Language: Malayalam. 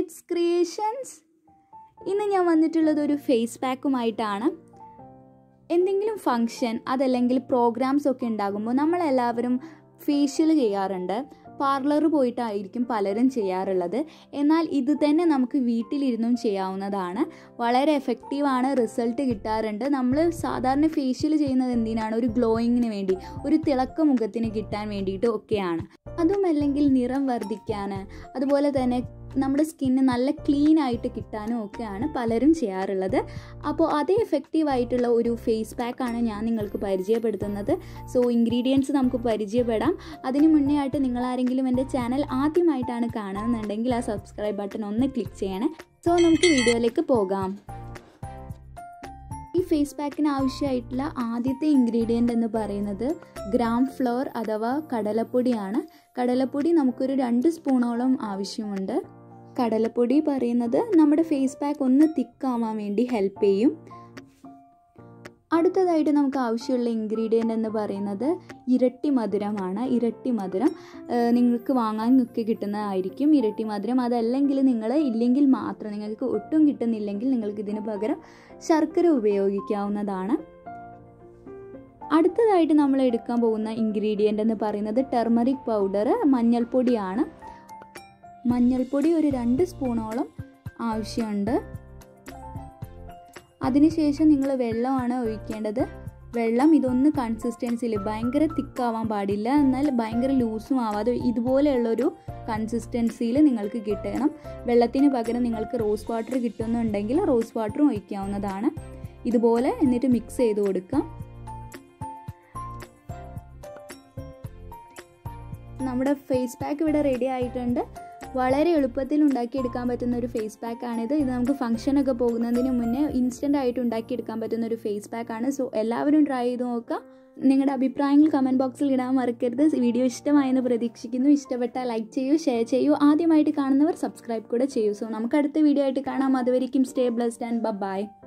കിഡ്സ് ക്രിയേഷൻസ് ഇന്ന് ഞാൻ വന്നിട്ടുള്ളത് ഒരു ഫേസ് പാക്കുമായിട്ടാണ് എന്തെങ്കിലും ഫങ്ഷൻ അതല്ലെങ്കിൽ പ്രോഗ്രാംസ് ഒക്കെ ഉണ്ടാകുമ്പോൾ നമ്മളെല്ലാവരും ഫേഷ്യൽ ചെയ്യാറുണ്ട് പാർലർ പോയിട്ടായിരിക്കും പലരും ചെയ്യാറുള്ളത് എന്നാൽ ഇത് തന്നെ നമുക്ക് വീട്ടിലിരുന്നും ചെയ്യാവുന്നതാണ് വളരെ എഫക്റ്റീവാണ് റിസൾട്ട് കിട്ടാറുണ്ട് നമ്മൾ സാധാരണ ഫേഷ്യൽ ചെയ്യുന്നത് എന്തിനാണ് ഒരു ഗ്ലോയിങ്ങിന് വേണ്ടി ഒരു തിളക്ക മുഖത്തിന് കിട്ടാൻ വേണ്ടിയിട്ട് ഒക്കെയാണ് അതുമല്ലെങ്കിൽ നിറം വർദ്ധിക്കാൻ അതുപോലെ തന്നെ നമ്മുടെ സ്കിന്ന് നല്ല ക്ലീൻ ആയിട്ട് കിട്ടാനും ഒക്കെയാണ് പലരും ചെയ്യാറുള്ളത് അപ്പോൾ അതേ എഫക്റ്റീവ് ആയിട്ടുള്ള ഒരു ഫേസ് പാക്കാണ് ഞാൻ നിങ്ങൾക്ക് പരിചയപ്പെടുത്തുന്നത് സോ ഇൻഗ്രീഡിയൻസ് നമുക്ക് പരിചയപ്പെടാം അതിന് മുന്നേ ആയിട്ട് നിങ്ങൾ ആരെങ്കിലും എൻ്റെ ചാനൽ ആദ്യമായിട്ടാണ് കാണുന്നുണ്ടെങ്കിൽ ആ സബ്സ്ക്രൈബ് ബട്ടൺ ഒന്ന് ക്ലിക്ക് ചെയ്യണേ സോ നമുക്ക് വീഡിയോയിലേക്ക് പോകാം ഈ ഫേസ് പാക്കിന് ആവശ്യമായിട്ടുള്ള ആദ്യത്തെ ഇൻഗ്രീഡിയൻ്റ് എന്ന് പറയുന്നത് ഗ്രാം ഫ്ലോർ അഥവാ കടലപ്പൊടിയാണ് കടലപ്പൊടി നമുക്കൊരു രണ്ട് സ്പൂണോളം ആവശ്യമുണ്ട് കടലപ്പൊടി പറയുന്നത് നമ്മുടെ ഫേസ് പാക്ക് ഒന്ന് തിക്കാവാൻ വേണ്ടി ഹെൽപ്പ് ചെയ്യും അടുത്തതായിട്ട് നമുക്ക് ആവശ്യമുള്ള ഇൻഗ്രീഡിയൻ്റ് എന്ന് പറയുന്നത് ഇരട്ടി മധുരമാണ് ഇരട്ടി മധുരം നിങ്ങൾക്ക് വാങ്ങാൻ ഒക്കെ കിട്ടുന്നതായിരിക്കും ഇരട്ടി മധുരം അതല്ലെങ്കിൽ നിങ്ങൾ ഇല്ലെങ്കിൽ മാത്രം നിങ്ങൾക്ക് ഒട്ടും കിട്ടുന്നില്ലെങ്കിൽ നിങ്ങൾക്ക് ഇതിന് പകരം ശർക്കര ഉപയോഗിക്കാവുന്നതാണ് അടുത്തതായിട്ട് നമ്മൾ എടുക്കാൻ പോകുന്ന ഇൻഗ്രീഡിയൻ്റ് എന്ന് പറയുന്നത് ടെർമറിക് പൗഡർ മഞ്ഞൾപ്പൊടിയാണ് മഞ്ഞൾപ്പൊടി ഒരു രണ്ട് സ്പൂണോളം ആവശ്യമുണ്ട് അതിനുശേഷം നിങ്ങൾ വെള്ളമാണ് ഒഴിക്കേണ്ടത് വെള്ളം ഇതൊന്ന് കൺസിസ്റ്റൻസിയിൽ ഭയങ്കര തിക്കാവാൻ പാടില്ല എന്നാൽ ഭയങ്കര ലൂസും ആവാതെ ഇതുപോലെയുള്ളൊരു കൺസിസ്റ്റൻസിയിൽ നിങ്ങൾക്ക് കിട്ടണം വെള്ളത്തിന് പകരം നിങ്ങൾക്ക് റോസ് വാട്ടർ കിട്ടുന്നുണ്ടെങ്കിൽ റോസ് വാട്ടറും ഒഴിക്കാവുന്നതാണ് ഇതുപോലെ എന്നിട്ട് മിക്സ് ചെയ്ത് കൊടുക്കാം നമ്മുടെ ഫേസ് പാക്ക് ഇവിടെ റെഡി ആയിട്ടുണ്ട് വളരെ എളുപ്പത്തിൽ ഉണ്ടാക്കിയെടുക്കാൻ പറ്റുന്ന ഒരു ഫേസ് പാക്കാണിത് ഇത് നമുക്ക് ഫംഗ്ഷനൊക്കെ പോകുന്നതിന് മുന്നേ ഇൻസ്റ്റൻ്റ് ആയിട്ട് ഉണ്ടാക്കിയെടുക്കാൻ പറ്റുന്ന ഒരു ഫേസ് പാക്കാണ് സോ എല്ലാവരും ട്രൈ ചെയ്ത് നോക്കുക നിങ്ങളുടെ അഭിപ്രായങ്ങൾ കമൻറ്റ് ബോക്സിൽ ഇടാൻ മറക്കരുത് വീഡിയോ ഇഷ്ടമായെന്ന് പ്രതീക്ഷിക്കുന്നു ഇഷ്ടപ്പെട്ടാൽ ലൈക്ക് ചെയ്യൂ ഷെയർ ചെയ്യൂ ആദ്യമായിട്ട് കാണുന്നവർ സബ്സ്ക്രൈബ് കൂടെ ചെയ്യൂ സോ നമുക്ക് അടുത്ത വീഡിയോ ആയിട്ട് കാണാം അതുവരെയും സ്റ്റേ ബ്ലസ്ഡ് ആൻഡ് ബൈ